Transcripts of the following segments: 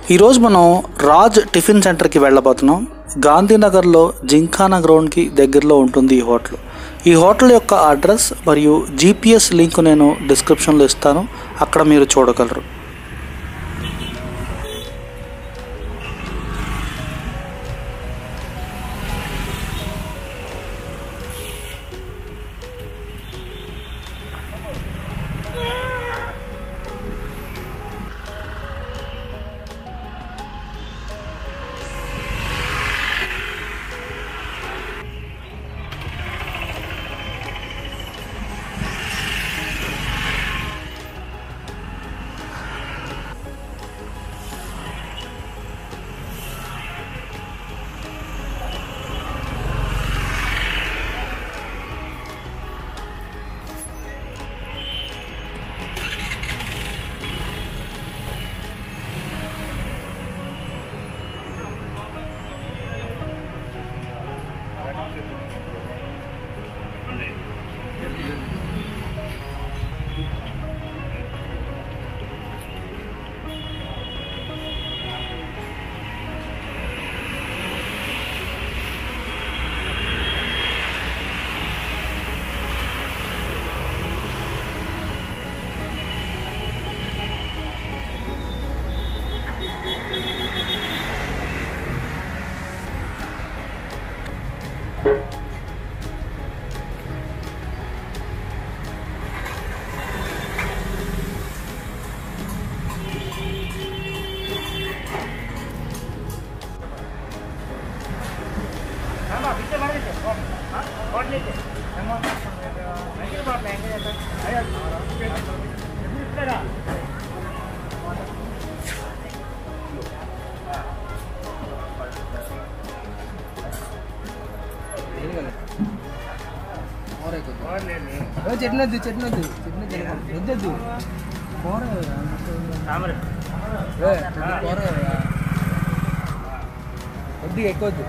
ఈరోజు మనం రాజ్ టిఫిన్ సెంటర్కి వెళ్ళబోతున్నాం గాంధీనగర్లో జింఖానా గ్రౌండ్కి దగ్గరలో ఉంటుంది ఈ హోటల్ ఈ హోటల్ యొక్క అడ్రస్ మరియు జీపీఎస్ లింక్ నేను డిస్క్రిప్షన్లో ఇస్తాను అక్కడ మీరు చూడగలరు చెట్నొద్దు చెట్నొద్దు చెట్నొద్దు వద్దొద్దు కూర ఏ, కూర వద్దు ఎక్కువద్దు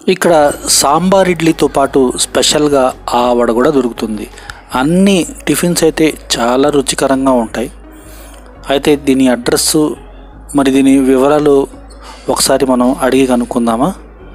ఇక్కడ సాంబార్ ఇడ్లీతో పాటు స్పెషల్గా ఆ వడ కూడా దొరుకుతుంది అన్ని టిఫిన్స్ అయితే చాలా రుచికరంగా ఉంటాయి అయితే దీని అడ్రస్ మరి దీని వివరాలు ఒకసారి మనం అడిగి కనుక్కుందామా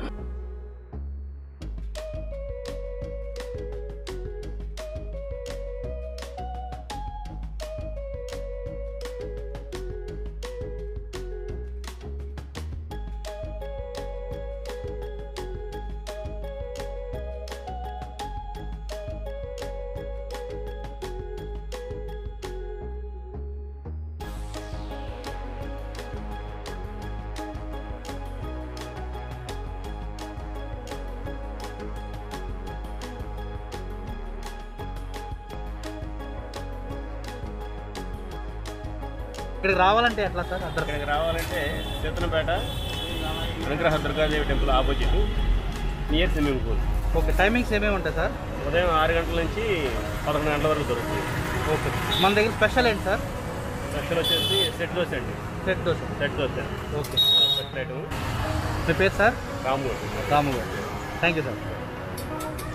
ఇక్కడికి రావాలంటే ఎట్లా సార్ అడ్రస్ ఇక్కడికి రావాలంటే Seethanapeta Anugraha Durgadevi temple opposite near swimming pool okay timings ఏమేమి ఉంటాయి సార్ ఉదయం ఆరు గంటల నుంచి పదకొండు గంటల వరకు దొరుకుతుంది ఓకే మన దగ్గర స్పెషల్ ఏంటి సార్ స్పెషల్ వచ్చేసి సెట్ దోశ అండి set dosa set dosa okay special item మీ పేరు సార్ రాము రాము గారు థ్యాంక్ యూ సార్